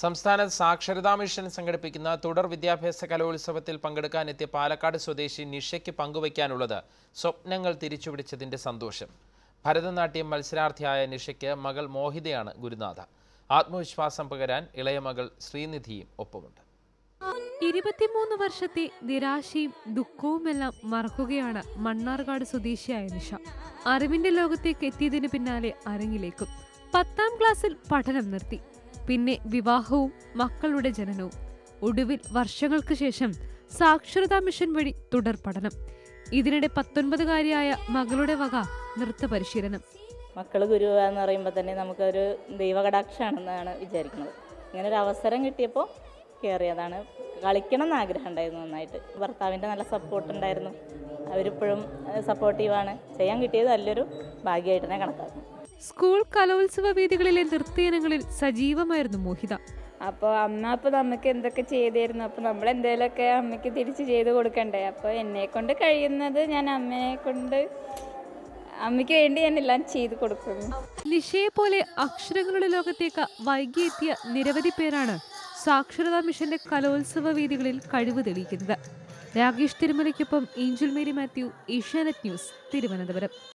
സംസ്ഥാന സാക്ഷരതാ മിഷൻ സംഘടിപ്പിക്കുന്ന തുടർ വിദ്യാഭ്യാസ കലോത്സവത്തിൽ പങ്കെടുക്കാനെത്തിയ പാലക്കാട് സ്വദേശി നിഷയ്ക്ക് പങ്കുവയ്ക്കാനുള്ളത് സ്വപ്നങ്ങൾ തിരിച്ചുപിടിച്ചതിന്റെ സന്തോഷം ഭരതനാട്യം മത്സരാർത്ഥിയായ നിഷയ്ക്ക് മകൾ മോഹിതയാണ് ഗുരുനാഥ ആത്മവിശ്വാസം പകരാൻ ഇളയ മകൾ ശ്രീനിധിയും ഒപ്പമുണ്ട് ഇരുപത്തിമൂന്ന് വർഷത്തെ നിരാശയും ദുഃഖവുമെല്ലാം മറക്കുകയാണ് മണ്ണാർക്കാട് സ്വദേശിയായ നിഷ അറിവിന്റെ ലോകത്തേക്ക് എത്തിയതിനു പിന്നാലെ അരങ്ങിലേക്കും പത്താം ക്ലാസ്സിൽ പഠനം നിർത്തി പിന്നെ വിവാഹവും മക്കളുടെ ജനനവും ഒടുവിൽ വർഷങ്ങൾക്ക് ശേഷം സാക്ഷരതാ മിഷൻ വഴി തുടർ പഠനം ഇതിനിടെ പത്തൊൻപതുകാരിയായ മകളുടെ വക നൃത്ത പരിശീലനം മക്കൾ ഗുരു എന്ന് പറയുമ്പോൾ തന്നെ നമുക്കൊരു ദൈവകടാക്ഷമാണെന്നാണ് വിചാരിക്കുന്നത് ഇങ്ങനെ ഒരു അവസരം കിട്ടിയപ്പോൾ കയറിയതാണ് കളിക്കണം എന്ന് ആഗ്രഹം ഉണ്ടായിരുന്നു നന്നായിട്ട് ഭർത്താവിൻ്റെ നല്ല സപ്പോർട്ട് ഉണ്ടായിരുന്നു അവരിപ്പോഴും സപ്പോർട്ടീവാണ് ചെയ്യാൻ കിട്ടിയത് നല്ലൊരു ഭാഗ്യമായിട്ട് തന്നെ കണക്കാക്കുന്നു സ്കൂൾ കലോത്സവ വേദികളിലെ നൃത്തയിനങ്ങളിൽ സജീവമായിരുന്നു മോഹിത അപ്പോൾ അമ്മ അപ്പോൾ നമുക്ക് എന്തൊക്കെ ചെയ്തിരുന്നു അപ്പോൾ നമ്മൾ എന്തെങ്കിലുമൊക്കെ അമ്മയ്ക്ക് തിരിച്ച് ചെയ്ത് കൊടുക്കണ്ടേ അപ്പോൾ എന്നെ കൊണ്ട് കഴിയുന്നത് ഞാൻ അമ്മയെ കൊണ്ട് അമ്മയ്ക്ക് വേണ്ടി ഞാൻ എല്ലാം ചെയ്ത് കൊടുക്കുന്നു നിഷയെ പോലെ അക്ഷരങ്ങളുടെ ലോകത്തേക്ക് വൈകിയെത്തിയ നിരവധി പേരാണ് സാക്ഷരതാ മിഷന്റെ കലോത്സവ വേദികളിൽ കഴിവ് തെളിയിക്കുന്നത് രാകേഷ് തിരുമലയ്ക്കൊപ്പം ഏഞ്ചൽ മേരി മാത്യു ഏഷ്യാനെറ്റ് ന്യൂസ് തിരുവനന്തപുരം